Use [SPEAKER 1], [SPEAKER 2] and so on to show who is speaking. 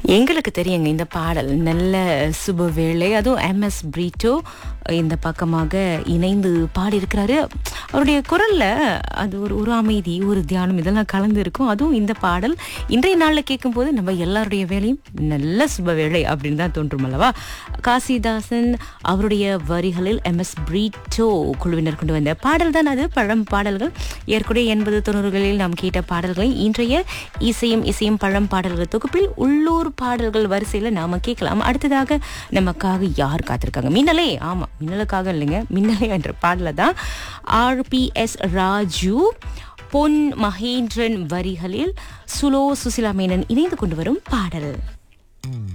[SPEAKER 1] எங்களுக்கு தெரியுங்க இந்த பாடல் நல்ல சுப வேளை அதுவும் எம்எஸ் பிரீட்டோ இந்த பக்கமாக இணைந்து பாடியிருக்கிறாரு அவருடைய குரல்ல அது ஒரு ஒரு அமைதி ஒரு தியானம் இதெல்லாம் கலந்து இருக்கும் அதுவும் இந்த பாடல் இன்றைய நாளில் கேட்கும்போது நம்ம எல்லாருடைய வேலையும் நல்ல சுப வேளை அப்படின்னு தான் தோன்றும் அல்லவா காசிதாசன் அவருடைய வரிகளில் எம்எஸ் பிரீட்டோ குழுவினர் கொண்டு வந்த பாடல் தான் அது பழம் பாடல்கள் ஏற்கனவே எண்பது தொண்ணூறுகளில் நாம் கேட்ட பாடல்களை இன்றைய இசையும் இசையும் பழம் பாடல்கள் தொகுப்பில் உள்ளூர் பாடல்கள் வரிசையில் நாம கேட்கலாம் அடுத்ததாக நமக்காக யார் காத்திருக்காங்க மின்னலே ஆமா மின்னலுக்காக இல்லைங்க மின்னலே என்ற பாடல தான் ஆர்பிஎஸ் ராஜு பொன் மகேந்திரன் வரிகளில் சுலோ சுசிலா மேனன் இணைந்து கொண்டு வரும் பாடல்